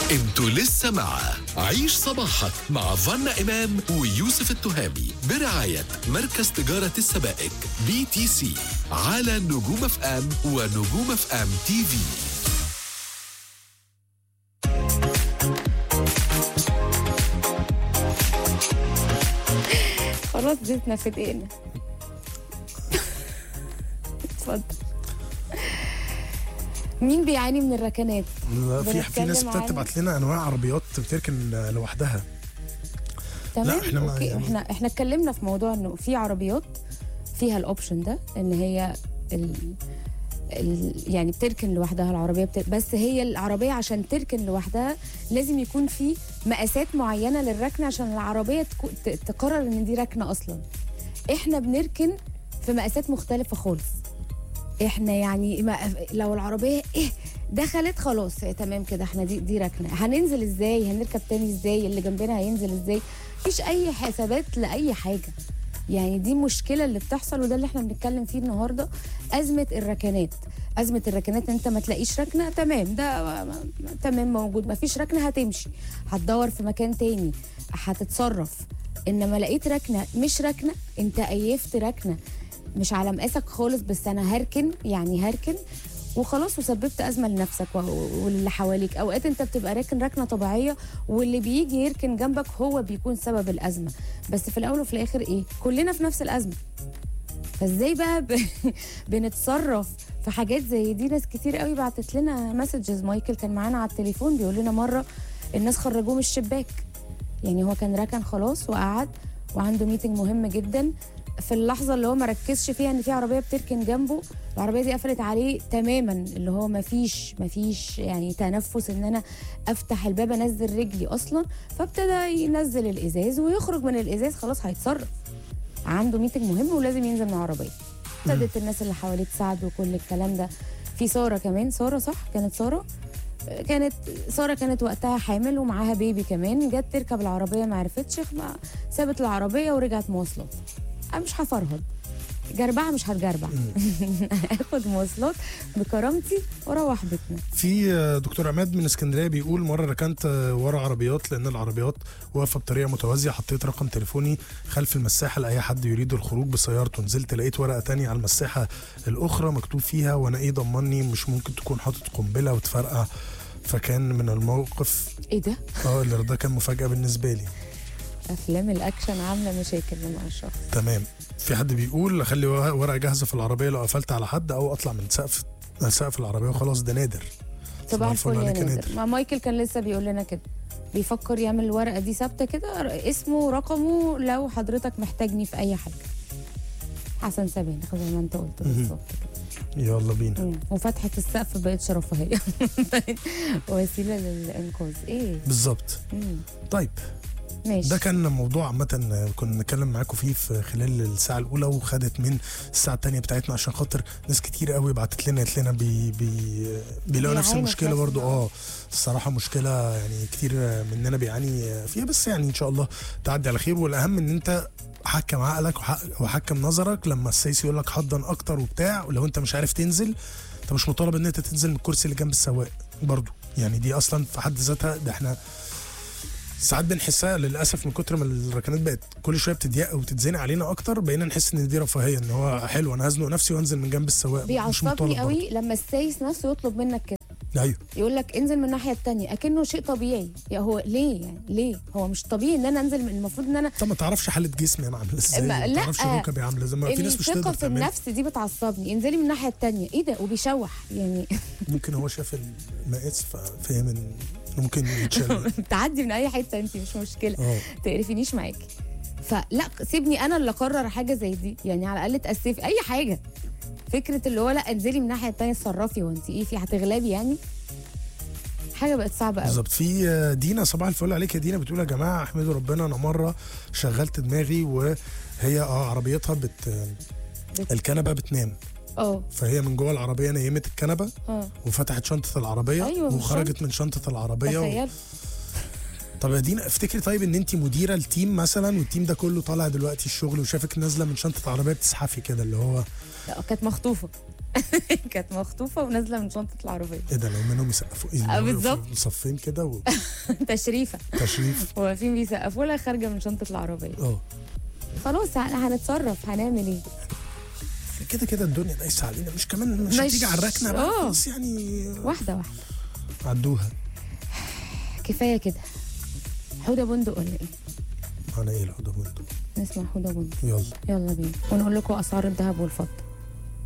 انتوا لسه مع عيش صباحك مع فنا إمام ويوسف التهامي برعاية مركز تجارة السبائك بي تي سي على نجوم اف ام ونجوم اف ام تي في خلاص زيتنا في دقيقنا اتفضل مين بيعاني من الركنات؟ لا، في في ناس بنتكلم عن- بتبعت لنا انواع عربيات بتركن لوحدها تمام إحنا ما- اوكي يعني- احنا احنا اتكلمنا في موضوع انه في عربيات فيها الاوبشن ده ان هي ال... ال... يعني بتركن لوحدها العربيه بت... بس هي العربيه عشان تركن لوحدها لازم يكون في مقاسات معينه للركنه عشان العربيه تكو... ت... تقرر ان دي ركنه اصلا احنا بنركن في مقاسات مختلفه خالص احنا يعني ما لو العربيه ايه دخلت خلاص إيه تمام كده احنا دي دي ركنه هننزل ازاي هنركب تاني ازاي اللي جنبنا هينزل ازاي مفيش اي حسابات لاي حاجه يعني دي مشكله اللي بتحصل وده اللي احنا بنتكلم فيه النهارده ازمه الركنات ازمه الركنات ان انت ما تلاقيش ركنه تمام ده ما- ما- تمام موجود ما فيش ركنه هتمشي هتدور في مكان تاني هتتصرف انما لقيت ركنه مش ركنه انت ايفت ركنه مش على مقاسك خالص بس انا هركن يعني هركن وخلاص وسببت ازمه لنفسك و- واللي حواليك اوقات انت بتبقى راكن ركنه طبيعيه واللي بيجي يركن جنبك هو بيكون سبب الازمه بس في الاول وفي الاخر ايه كلنا في نفس الازمه فازاي بقى ب... بنتصرف في حاجات زي دي ناس كتير قوي بعتت لنا مسجز مايكل كان معانا على التليفون بيقول لنا مره الناس خرجوه من الشباك يعني هو كان ركن خلاص وقعد وعنده ميتنج مهم جدا في اللحظه اللي هو ما ركزش فيها ان في عربيه بتركن جنبه العربيه دي قفلت عليه تماما اللي هو ما فيش ما فيش يعني تنفس ان انا افتح الباب انزل رجلي اصلا فابتدى ينزل الازاز ويخرج من الازاز خلاص هيتصرف عنده ميتنج مهم ولازم ينزل من العربيه ابتدت الناس اللي حواليه تساعده وكل الكلام ده في ساره كمان ساره صح كانت ساره كانت ساره كانت وقتها حامل ومعاها بيبي كمان جت تركب العربيه ما عرفتش ما سابت العربيه ورجعت مواصلات انا مش هفرهد جربعه مش هتجربع اخد مواصلات بكرامتي واروح بيتنا في دكتور عماد من اسكندريه بيقول مره ركنت ورا عربيات لان العربيات واقفه بطريقه متوازيه حطيت رقم تليفوني خلف المساحه لاي حد يريد الخروج بسيارته نزلت لقيت ورقه تانية على المساحه الاخرى مكتوب فيها وانا ايه ضمني مش ممكن تكون حاطط قنبله وتفرقع فكان من الموقف ايه ده اه اللي ده كان مفاجاه بالنسبه لي افلام الاكشن عامله مشاكل مع الشخص تمام في حد بيقول اخلي ورقه جاهزه في العربيه لو قفلت على حد او اطلع من سقف سقف العربيه وخلاص ده نادر صباح الفل الفل يا عليك يا نادر نادر. ما مايكل كان لسه بيقول لنا كده بيفكر يعمل الورقه دي ثابته كده اسمه ورقمه لو حضرتك محتاجني في اي حاجه حسن سبانخ زي ما انت قلت بالظبط كده يلا بينا مم. وفتحه السقف بقت رفاهيه بقت وسيله للانقاذ ايه بالظبط مم. طيب ماشي ده كان موضوع عامة كنا نتكلم معاكم فيه في خلال الساعة الأولى وخدت من الساعة التانية بتاعتنا عشان خاطر ناس كتير قوي بعتت لنا قالت لنا بي بي بيلاقوا نفس بيعانوا في المشكلة نفس برضو الوقت. اه الصراحة مشكلة يعني كتير مننا بيعاني فيها بس يعني إن شاء الله تعدي على خير والأهم إن أنت حكم عقلك وحق- وحكم نظرك لما السيس يقول لك حضن أكتر وبتاع ولو أنت مش عارف تنزل أنت مش مطالب إن أنت تنزل من الكرسي اللي جنب السواق برضو يعني دي أصلا في حد ذاتها ده احنا ساعات بنحسها للاسف من كتر ما الركنات بقت كل شويه بتضيق وتتزنق علينا اكتر بقينا نحس ان دي رفاهيه ان هو حلو انا هزنق نفسي وانزل من جنب السواق مش مطالب بيعصبني برضه. قوي لما السايس نفسه يطلب منك كده ايوه يقول لك انزل من الناحيه التانية اكنه شيء طبيعي يا هو ليه يعني ليه هو مش طبيعي ان انا انزل من المفروض ان انا انت ما تعرفش حاله جسمي انا عامله ازاي ما- ما لا. تعرفش ركبي عامله ازاي ما في ناس مش الثقه تقدر في تعملها النفس دي بتعصبني انزلي من الناحيه التانية ايه ده وبيشوح يعني ممكن هو شاف المقاس ففهم ان ممكن يتشال تعدي من اي حته انت مش مشكله اه تقرفنيش معاكي فلا سيبني انا اللي اقرر حاجه زي دي يعني على الاقل تاسفي اي حاجه فكره اللي هو لا انزلي من الناحيه التانية اتصرفي وانت ايه في هتغلبي يعني حاجه بقت صعبه قوي بالظبط في دينا صباح الفل عليك يا دينا بتقول يا جماعه احمدوا ربنا انا مره شغلت دماغي وهي اه عربيتها بت الكنبه بتنام اه فهي من جوه العربيه نيمت الكنبه اه وفتحت شنطه العربيه أيوة، وخرجت من شنطه العربيه و... تخيل طب يا دينا افتكري طيب ان انت مديره التيم مثلا والتيم ده كله طالع دلوقتي الشغل وشافك نازله من شنطه العربيه بتزحفي كده اللي هو لا كانت مخطوفه كانت مخطوفه ونازله من شنطه العربيه ايه ده لو منهم يسقفوا ايه آه، بالظبط. صفين كده تشريفه وتشريف واقفين بيسقفوا لها خارجه من شنطه العربيه اه خلاص هن- هنتصرف هنعمل ايه كده كده الدنيا دايسه علينا مش كمان مش مش- هتيجي على الركنه بقى آه. خلاص يعني واحده واحده عدوها كفايه كده حوده بندق ولا ايه معنى ايه الهدى بندق نسمع حوده بندق يلا يلا بينا ونقول لكم اسعار الذهب والفضه